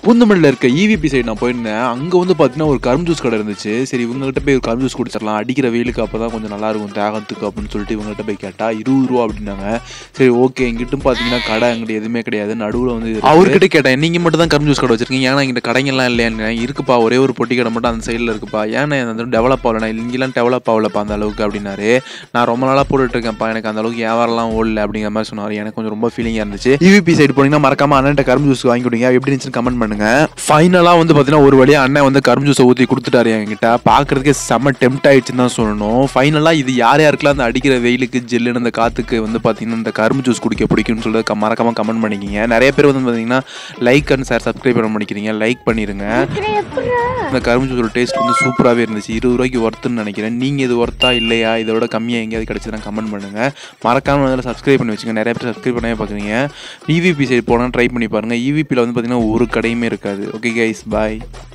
பூந்தமல்லியில் இருக்க EVP side நான் போயிருந்தேன் அங்கே வந்து பார்த்தீங்கன்னா ஒரு கரும்பு ஜூஸ் கடை இருந்துச்சு சரி இவங்ககிட்ட போய் ஒரு கரும்பு ஜூஸ் குடிச்சிடலாம் அடிக்கிற வெயிலுக்கு அப்போ தான் கொஞ்சம் நல்லா இருக்கும் தேகத்துக்கு அப்படின்னு சொல்லிட்டு இவங்ககிட்ட போய் கேட்டால் இருபது ரூபா அப்படின்னாங்க சரி ஓகே எங்கிட்டும் பார்த்தீங்கன்னா கடை அங்கிட்ட எதுவுமே கிடையாது நடுவில் வந்து இருக்கு. அவர்கிட்ட கேட்டேன் நீங்கள் மட்டும் தான் கரும்பு ஜூஸ் கடை வச்சிருக்கீங்க ஏன்னா இங்கிட்ட கடைங்கெல்லாம் இல்லையான்னு இருக்குப்பா ஒரே ஒரு பொட்டி கடை மட்டும் அந்த சைடில் இருக்குப்பா ஏன்னா அந்த டெவலப் ஆகல இங்கெல்லாம் டெவலப் ஆகலப்பா அந்த அளவுக்கு அப்படின்னாரு நான் ரொம்ப நாளாக போட்டுட்டு இருக்கேன்ப்பா எனக்கு அந்த அளவுக்கு வியாபாரம்லாம் ஓடல அப்படிங்கிற மாதிரி சொன்னார் எனக்கு கொஞ்சம் ரொம்ப ஃபீலிங்காக இருந்துச்சு இவிபி சைடு போனீங்கன்னா மறக்காம அண்ணன்ட்ட கரும்பு ஜூஸ் வாங்கி கொடுங்க எப்படி இருந்துச்சுன்னு கமெண்ட் பண்ணுங்க ஃபைனலாக வந்து பார்த்தீங்கன்னா ஒரு வழியாக அண்ணன் வந்து கரும்பு ஜூஸை ஊற்றி கொடுத்துட்டாரு என்கிட்ட பார்க்கறதுக்கே செம்ம டெம்ட் ஆயிடுச்சுன்னு தான் சொல்லணும் ஃபைனலாக இது யார் யாருக்கெல்லாம் அந்த அடிக்கிற வெயிலுக்கு ஜில்லுன்னு அந்த காற்றுக்கு வந்து பார்த்தீங்கன்னா இந்த கரும்பு ஜூஸ் குடிக்க பிடிக்கும்னு சொல்லிட்டு க- மறக்காம கமெண்ட் பண்ணிக்கிங்க நிறைய பேர் வந்து பார்த்தீங்கன்னா லைக் அண்ட் சார் சப்ஸ்கிரைப் பண்ண பண்ணிக்கிறீங்க லைக் பண்ணிருங்க இந்த கரும்பு ஜூஸோட டேஸ்ட் வந்து சூப்பராகவே இருந்துச்சு இருபது ரூபாய்க்கு ஒர்த்துன்னு நினைக்கிறேன் நீங்கள் இது ஒர்த்தா இல்லையா இதோட கம்மியாக எங்கேயாவது கிடச்சதுன்னா கமெண்ட் பண்ணுங்கள் மறக்காம அதில் சப்ஸ்கிரைப் பண்ணி வச்சுங்க நிறைய பேர் சப்ஸ்கிரைப் பண்ணவே பார்க்குறீங்க இவிபி சைடு போனால் ட்ரை பண்ணி பாருங்கள் இவிபியில் வந்து பார்த்தீங்கன்னா ஒரு கடையுமே இருக்காது ஓகே கைஸ் பாய்